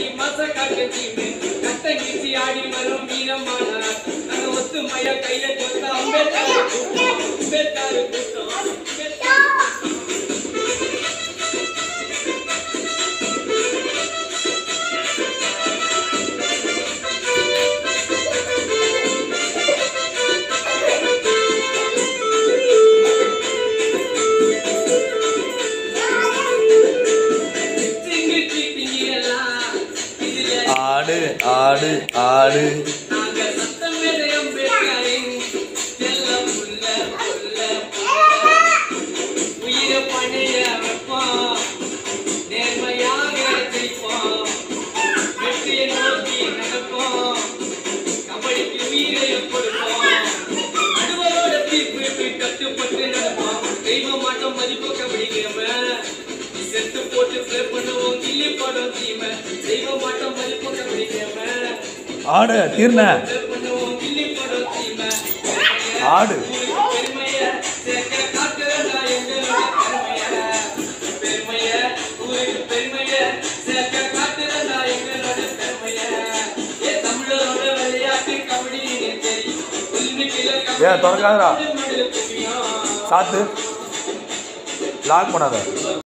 கட்டி மச காட்டு தீமே கட்டை நீச்சி ஆடி வரும் வீரமான நாங்க ஒத்துமைய கைய கொத்த அம்பேத்கர் கூட்டம் அம்பேத்கர் கூட்டம் அம்பேத்கர் சிங்கு சீட்டிங்கெல்லாம் இதுல ஆடு ஆடு ஆடு நாங்க சத்தம் வேலை அம்பேத்கரின் செல்லம் புல்ல புல்ல புல்ல உயிரை பணைய வைப்போம் நேர்மையாக ஜெயிப்போம் வெற்றியை நோக்கி நடப்போம் கபடிக்கு உயிரை கொடுப்போம் நடுவரோட தீர்ப்பு கட்டுப்பட்டு நடப்போம் தெய்வ மாட்டம் மதிப்பு கபடி கேம செத்து போட்டு ப்ளே பண்ணுவோம் கிள்ளி படம் தீமை தெய்வ மாட்டம் மதிப்பு கபடி கேம ஆடு தீர்ன ப்ளே பண்ணுவோம் கிள்ளி படம் தீமை ஆடு பெருமைய சேர்க்க காட்டுறதா எங்களோட பெருமைய பெருமைய ஊருக்கு பெருமைய சேர்க்க காட்டுறதா எங்களோட பெருமைய ஏ தமிழரோட விளையாட்டு கபடி தெரியும் ஒலிம்பிக்ல ஏன் திறக்காதடா. கபடி மெடல் தெரியும் சாத்து லாக் பண்ணாத